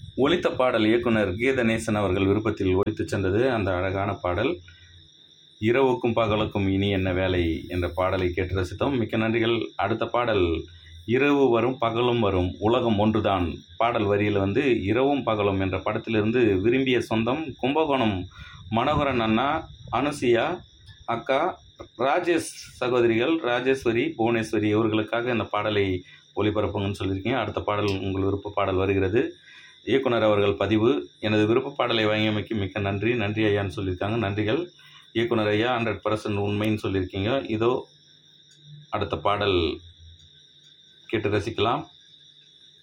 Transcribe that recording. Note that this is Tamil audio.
ஒலித்த பாடல் இயக்குனர் கீதநேசன் அவர்கள் விருப்பத்தில் ஒலித்துச் சென்றது அந்த அழகான பாடல் இரவுக்கும் பகலுக்கும் இனி என்ன வேலை என்ற பாடலை கேட்டு ரசித்தோம் மிக்க நன்றிகள் அடுத்த பாடல் இரவு வரும் பகலும் வரும் உலகம் ஒன்றுதான் பாடல் வரியில் வந்து இரவும் பகலும் என்ற படத்திலிருந்து விரும்பிய சொந்தம் கும்பகோணம் மனோகரன் அண்ணா அனுசியா அக்கா ராஜேஷ் சகோதரிகள் ராஜேஸ்வரி புவனேஸ்வரி இவர்களுக்காக இந்த பாடலை ஒளிபரப்புங்கன்னு சொல்லியிருக்கீங்க அடுத்த பாடல் உங்கள் விருப்ப பாடல் வருகிறது இயக்குனர் அவர்கள் பதிவு எனது விருப்ப பாடலை வழங்கியமைக்கு மிக்க நன்றி நன்றி ஐயான்னு சொல்லியிருக்காங்க நன்றிகள் இயக்குனர் ஐயா ஹண்ட்ரட் பர்சன்ட் உண்மைன்னு சொல்லியிருக்கீங்க இதோ அடுத்த பாடல் கேட்டு ரசிக்கலாம்